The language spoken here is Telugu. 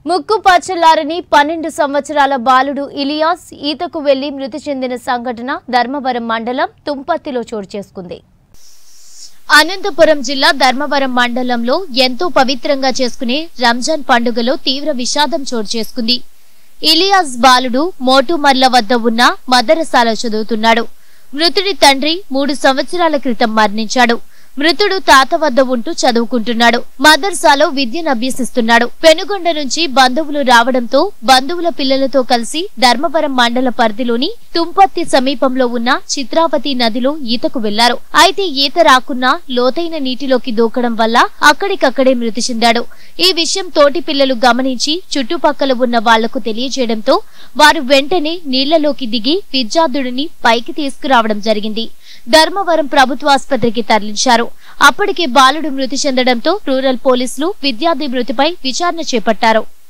ముక్కు పచ్చలారని పన్నెండు సంవత్సరాల బాలుడు ఇలియాస్ ఈతకు వెళ్లి మృతి చెందిన సంఘటన ధర్మవరం మండలం తుంపత్తిలో చోటు చేసుకుంది అనంతపురం జిల్లా ధర్మవరం మండలంలో ఎంతో పవిత్రంగా చేసుకునే రంజాన్ పండుగలో తీవ్ర విషాదం చోటు చేసుకుంది ఇలియాస్ బాలుడు మోటుమర్ల వద్ద ఉన్న మదరసాల చదువుతున్నాడు మృతుడి తండ్రి మూడు సంవత్సరాల క్రితం మరణించాడు మృతుడు తాత వద్ద ఉంటూ చదువుకుంటున్నాడు మదర్సాలో విద్యను అభ్యసిస్తున్నాడు పెనుగొండ నుంచి బంధువులు రావడంతో బంధువుల పిల్లలతో కలిసి ధర్మవరం మండల పరిధిలోని తుంపత్తి సమీపంలో ఉన్న చిత్రావతి నదిలో ఈతకు వెళ్లారు అయితే ఈత రాకున్నా లోతైన నీటిలోకి దూకడం వల్ల అక్కడికక్కడే మృతి చెందాడు ఈ విషయం తోటి పిల్లలు గమనించి చుట్టుపక్కల ఉన్న వాళ్లకు తెలియజేయడంతో వారు వెంటనే నీళ్లలోకి దిగి విద్యార్థుడిని పైకి తీసుకురావడం జరిగింది ధర్మవరం ప్రభుత్వ ఆసుపత్రికి తరలించారు అప్పటికే బాలుడు మృతి చెందడంతో రూరల్ పోలీసులు విద్యార్థి మృతిపై విచారణ చేపట్టారు